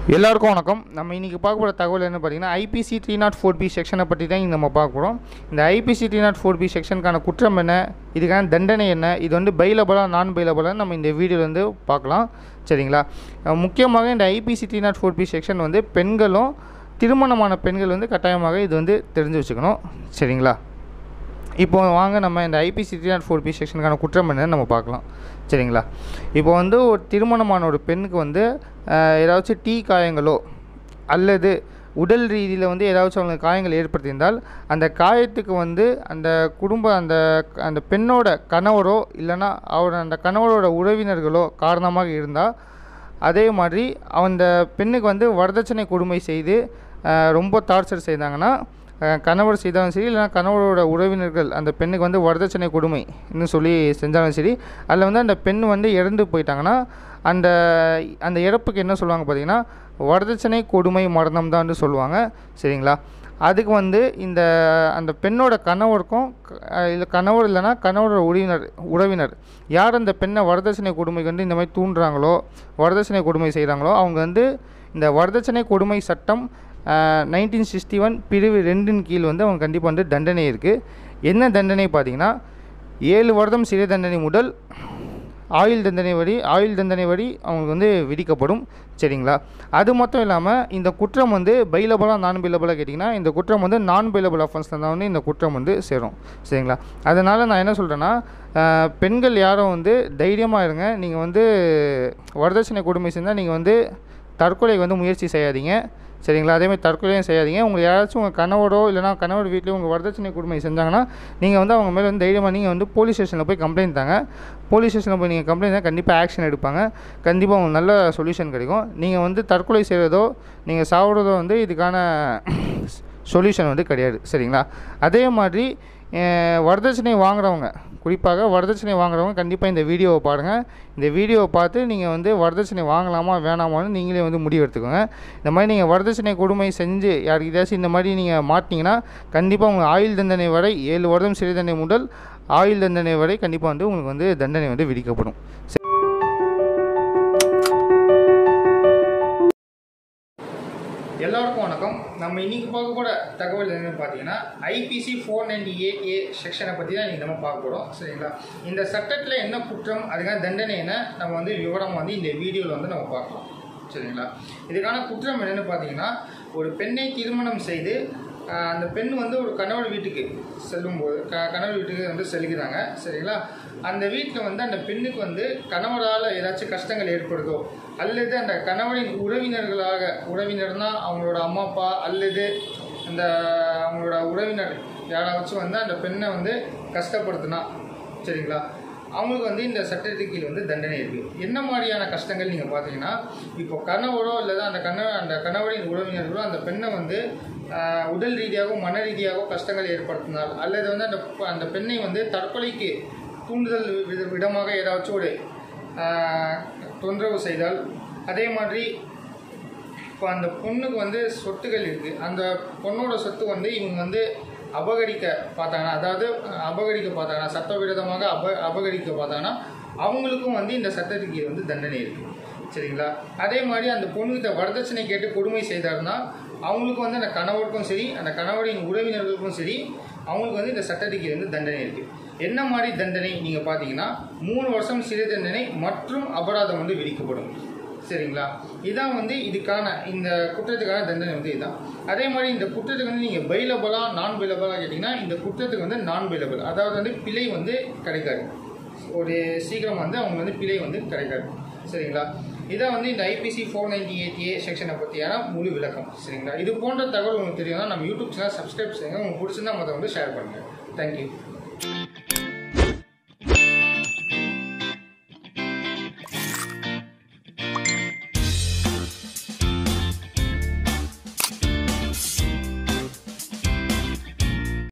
எல்லாருக்கும் வணக்கம் நம்ம இன்றைக்கி பார்க்க போகிற தகவல் என்ன பார்த்தீங்கன்னா IPC three naught four B செக்ஷனை பற்றி தான் இங்க நம்ம பார்க்க போகிறோம் இந்த IPC three naught four B செக்ஷனுக்கான குற்றம் என்ன இதுக்கான தண்டனை என்ன இது வந்து பைலபலாக நான் பைலபலாக நம்ம இந்த வீடியோவில் வந்து பார்க்கலாம் சரிங்களா அஹ் முக்கியமாக இந்த IPC three naught four B section வந்து பெண்களும் திருமணமான பெண்கள் வந்து கட்டாயமாக இது வந்து தெரிஞ்சு வச்சுக்கணும் சரிங்களா இப்போ வாங்க நம்ம இந்த IPC three naught four B செக்ஷனுக்கான குற்றம் என்னன்னு நம்ம பார்க்கலாம் சரிங்களா இப்போ வந்து ஒரு திருமணமான ஒரு பெண்ணுக்கு வந்து அஹ், ஏதாச்சும் டீ காயங்களோ அல்லது உடல் ரீதியில் வந்து ஏதாச்சும் அவங்களுக்கு காயங்கள் ஏற்படுத்தியிருந்தால் அந்த காயத்துக்கு வந்து அந்த குடும்ப அந்த அந்த பெண்ணோட கணவரோ இல்லைன்னா அவர் அந்த கணவரோட உறவினர்களோ காரணமாக இருந்தால் அதே மாதிரி அந்த பெண்ணுக்கு வந்து வரதட்சணை கொடுமை செய்து அஹ், ரொம்ப டார்ச்சர் செய்தாங்கன்னா அஹ், கணவர் செய்தாலும் சரி இல்லைனா கணவரோட உறவினர்கள் அந்த பெண்ணுக்கு வந்து வரதட்சணை கொடுமை இன்னும் சொல்லி செஞ்சாலும் சரி அதில் வந்து அந்த பெண் வந்து இறந்து போயிட்டாங்கன்னா அந்த அந்த இறப்புக்கு என்ன சொல்லுவாங்க பார்த்தீங்கன்னா வரதட்சணை கொடுமை மரணம் தான் சொல்லுவாங்க சரிங்களா அதுக்கு வந்து இந்த அந்த பெண்ணோட கணவருக்கும் க- இல்லை கணவர் இல்லைன்னா கணவரோட உறவினர் உறவினர் யார் அந்த பெண்ணை வரதட்சணை கொடுமைக்கு வந்து இந்த மாதிரி தூண்டுறாங்களோ வரதட்சணை கொடுமை செய்கிறாங்களோ அவங்க வந்து இந்த வரதட்சணை கொடுமை சட்டம் நைன்டீன் சிக்ஸ்டி ஒன் பிரிவு ரெண்டின் கீழ் வந்து அவங்க கண்டிப்பாக வந்து தண்டனை இருக்குது என்ன தண்டனை பார்த்தீங்கன்னா ஏழு வருடம் சிறை தண்டனை முதல் ஆயுள் தண்டனை வரி ஆயுள் தண்டனை வரி அவங்களுக்கு வந்து விதிக்கப்படும் சரிங்களா அது மட்டும் இல்லாமல் இந்த குற்றம் வந்து பைலபலாக நான் பைலபலாக கேட்டிங்கன்னா இந்த குற்றம் வந்து நான் பைலபிள் அஃபென்ஸில் தான் வந்து இந்த குற்றம் வந்து சேரும் சரிங்களா அதனால் நான் என்ன சொல்கிறேன்னா அஹ், பெண்கள் யாரும் வந்து தைரியமாக இருங்க நீங்கள் வந்து வரதட்சணை கொடுமை செஞ்சால் நீங்கள் வந்து தற்கொலை வந்து முயற்சி செய்யாதீங்க சரிங்களா அதேமாதிரி தற்கொலையும் செய்யாதீங்க உங்களுக்கு யாராச்சும் உங்கள் கணவரோ இல்லைனா கணவர் வீட்லேயும் உங்கள் வரதட்சணை கொடுமை செஞ்சாங்கன்னா நீங்கள் வந்து அவங்க மேலே வந்து தைரியமாக நீங்கள் வந்து போலீஸ் ஸ்டேஷனில் போய் கம்ப்ளைண்ட் தாங்க போலீஸ் ஸ்டேஷனில் போய் நீங்கள் கம்ப்ளைண்ட் தான் கண்டிப்பாக ஆக்ஷன் எடுப்பாங்க கண்டிப்பாக உங்களுக்கு நல்ல சொல்யூஷன் கிடைக்கும் நீங்கள் வந்து தற்கொலை செய்கிறதோ நீங்கள் சாப்பிட்றதோ வந்து இதுக்கான சொல்யூஷன் வந்து கிடையாது சரிங்களா அதே மாதிரி அஹ், வரதட்சணை வாங்குறவங்க குறிப்பாக வரதட்சணை வாங்குறவங்க கண்டிப்பாக இந்த வீடியோவை பாருங்கள் இந்த வீடியோவை பார்த்து நீங்கள் வந்து வரதட்சணை வாங்கலாமா வேணாமான்னு நீங்களே வந்து முடிவு எடுத்துக்கோங்க இந்த மாதிரி நீங்கள் வரதட்சணை கொடுமை செஞ்சு யாருக்கிட்டாச்சும் இந்த மாதிரி நீங்கள் மாட்டினீங்கன்னா கண்டிப்பாக உங்கள் ஆயுள் தண்டனை வரை ஏழு வருடம் சிறை தண்டனை முதல் ஆயுள் தண்டனை வரை கண்டிப்பாக வந்து உங்களுக்கு வந்து தண்டனை வந்து விதிக்கப்படும் எல்லாருக்கும் வணக்கம் நம்ம இன்னைக்கு பார்க்க போகிற தகவல் என்னன்னு பார்த்தீங்கன்னா IPC four ninety eight A செக்ஷனை பற்றி தான் இன்றைக்கி நம்ம பார்க்க போகிறோம் சரிங்களா இந்த சட்டத்தில் என்ன குற்றம் அதுக்கான தண்டனை என்ன நம்ம வந்து விவரம் வந்து இந்த வீடியோவில் வந்து நம்ம பார்க்கலாம் சரிங்களா இதுக்கான குற்றம் என்னென்னு பார்த்தீங்கன்னா ஒரு பெண்ணை திருமணம் செய்து ஆஹ், அந்த பெண் வந்து ஒரு கணவர் வீட்டுக்கு செல்லும்போது க கணவர் வீட்டுக்கு வந்து செல்கிறாங்க சரிங்களா அந்த வீட்டில் வந்து அந்த பெண்ணுக்கு வந்து கணவரால் ஏதாச்சும் கஷ்டங்கள் ஏற்படுதோ அல்லது அந்த கணவரின் உறவினர்களாக உறவினர்னா அவங்களோட அம்மா அப்பா அல்லது அந்த அவங்களோட உறவினர் யாராச்சும் வந்து அந்த பெண்ணை வந்து கஷ்டப்படுத்தினா சரிங்களா அவங்களுக்கு வந்து இந்த சட்டத்துக்கு கீழ் வந்து தண்டனை இருக்குது என்ன மாதிரியான கஷ்டங்கள் நீங்கள் பார்த்தீங்கன்னா இப்போ கணவரோ இல்லை அந்த கணவர் அந்த கணவரின் உறவினர்களோ அந்த பெண்ணை வந்து ஆஹ், உடல் ரீதியாகவோ மன ரீதியாகவோ கஷ்டங்கள் ஏற்படுத்தினால் அல்லது வந்து அந்த அந்த பெண்ணை வந்து தற்கொலைக்கு தூண்டுதல் வித- விதமாக ஏதாச்சும் ஒரு ஆஹ், தொந்தரவு செய்தால் அதே மாதிரி இப்போ அந்த பொண்ணுக்கு வந்து சொத்துகள் இருக்குது அந்த பொண்ணோட சொத்து வந்து இவங்க வந்து அபகரிக்க பார்த்தாங்கன்னா அதாவது அஹ், அபகரிக்க பார்த்தாங்கன்னா சட்டவிரோதமாக அப அபகரிக்க பார்த்தாங்கன்னா அவங்களுக்கும் வந்து இந்த சட்டத்துக்கு கீழ் வந்து தண்டனை இருக்குது சரிங்களா அதே மாதிரி அந்த பொண்ணுகிட்ட வரதட்சணை கேட்டு கொடுமை செய்தாருன்னா அவங்களுக்கு வந்து அந்த கணவருக்கும் சரி அந்த கணவரின் உறவினர்களுக்கும் சரி அவங்களுக்கு வந்து இந்த சட்டத்துக்கு கீழ் வந்து தண்டனை இருக்குது என்ன மாதிரி தண்டனை நீங்கள் பார்த்தீங்கன்னா மூணு வருஷம் சிறை தண்டனை மற்றும் அபராதம் வந்து விதிக்கப்படும் சரிங்களா இதான் வந்து இதுக்கான இந்த குற்றத்துக்கான தண்டனை வந்து இதுதான் அதே மாதிரி இந்த குற்றத்துக்கு வந்து நீங்கள் பைலபலா நான் பைலபலா கேட்டிங்கன்னா இந்த குற்றத்துக்கு வந்து நான் பைலபல் அதாவது வந்து பிழை வந்து கிடைக்காது ஒரு சீக்கிரம் வந்து அவங்க வந்து பிழை வந்து கிடைக்காது சரிங்களா இதான் வந்து இந்த IPC four ninety eight A செக்ஷனை பற்றியான முழு விளக்கம் சரிங்களா இது போன்ற தகவல் உங்களுக்கு தெரியும்னா நம்ம யூடியூப் சேனல் சப்ஸ்கிரைப் செய்யுங்க உங்களுக்கு பிடிச்சிருந்தா மற்ற வந்து ஷேர் பண்ணுங்கள் தேங்க்யூ